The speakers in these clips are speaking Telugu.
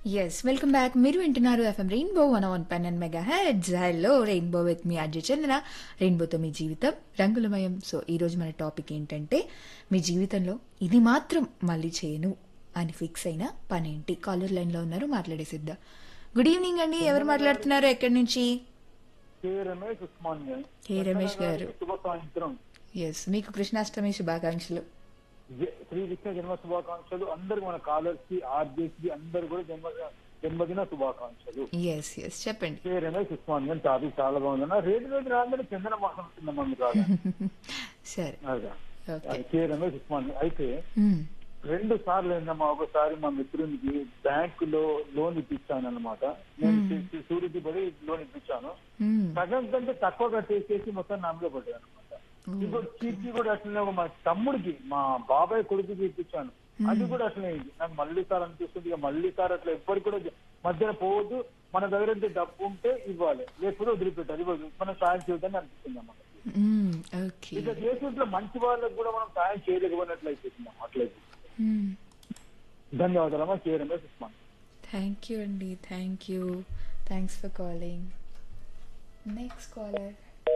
ఎస్ వెల్కమ్ బ్యాక్ మీరు వింటున్నారు FM rainbow one one pen and mega heads hello rainbow with మీ అజయ్ చంద్ర రెయిన్బోతో మీ జీవితం రంగులమయం సో ఈరోజు మన టాపిక్ ఏంటంటే మీ జీవితంలో ఇది మాత్రం మళ్ళీ చేయను అని ఫిక్స్ అయిన పనేంటి కాలర్ లైన్లో ఉన్నారు మాట్లాడేసిద్దాం గుడ్ ఈవినింగ్ అండి ఎవరు మాట్లాడుతున్నారు ఎక్కడి నుంచి కే రమేష్ ఉస్మాన్ గారు. కే రమేష్ గారు. శుభ సాయంత్రం ఎస్ మీకు కృష్ణాష్టమి శుభాకాంక్షలు జ- శ్రీ కృష్ణ జన్మ శుభాకాంక్షలు అందరికి మన కాలర్స్ కి ఆర్జేస్ కి అందరు కూడా జన్మ జన్మదిన శుభాకాంక్షలు ఎస్ ఎస్ చెప్పండి కే రమేష్ ఉస్మాన్ గారు టాపిక్ చాలా బాగుందన్న రేటు రేటు రాగానే చందన మాసం ఉంటుందమ్మా మీకు రాగా సరే అదే. ఓకే అది కే రమేష్ ఉస్మాన్ గారు. అయితే రెండు సార్లు ఏందమ్మా ఒకసారి మా మిత్రునికి బ్యాంకు లో లోన్ ఇప్పించాను అనమాట నేను సూర్యుడి పడి లోన్ ఇప్పించాను సగం కంటే తక్కువ కట్టేసేసి మొత్తం నమ్మలో పడ్డాను అనమాట ఇంకోటి కీర్తి కూడా అట్లనే ఒక మా తమ్ముడికి మా బాబాయ్ కొడుకుకి ఇప్పించాను అది కూడా అట్లనే అయింది నాకు మళ్ళీ సార్ అనిపిస్తుంది ఇక మళ్ళీ సార్ అట్లా ఎవ్వరికి కూడా మధ్యన పోవద్దు మన దగ్గర ఎంత డబ్బు ఉంటే ఇవ్వాలి లేకపోతే వదిలిపెట్టాలి ఇవ్వదు మనం సాయం చేయదని అనిపిస్తుంది అన్నమాట ఓకే ఇక దేశంలో మంచి వాళ్ళకి కూడా మనం సాయం చేయలేకపోయినట్లయితే అట్లయితే ధన్యవాదాలమ్మా K Ramesh Usman thank you అండి thank you thanks for calling next caller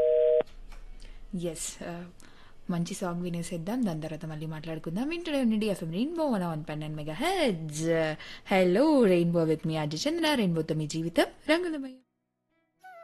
yes మంచి సాంగ్ వినేసేద్దాం దాని తర్వాత మళ్ళీ మాట్లాడుకుందాం వింటూనే ఉండండి FM rainbow one one pen and mega heads hello rainbow with మీ అజయ్ చంద్ర రెయిన్బోతో మీ జీవితం రంగులమయం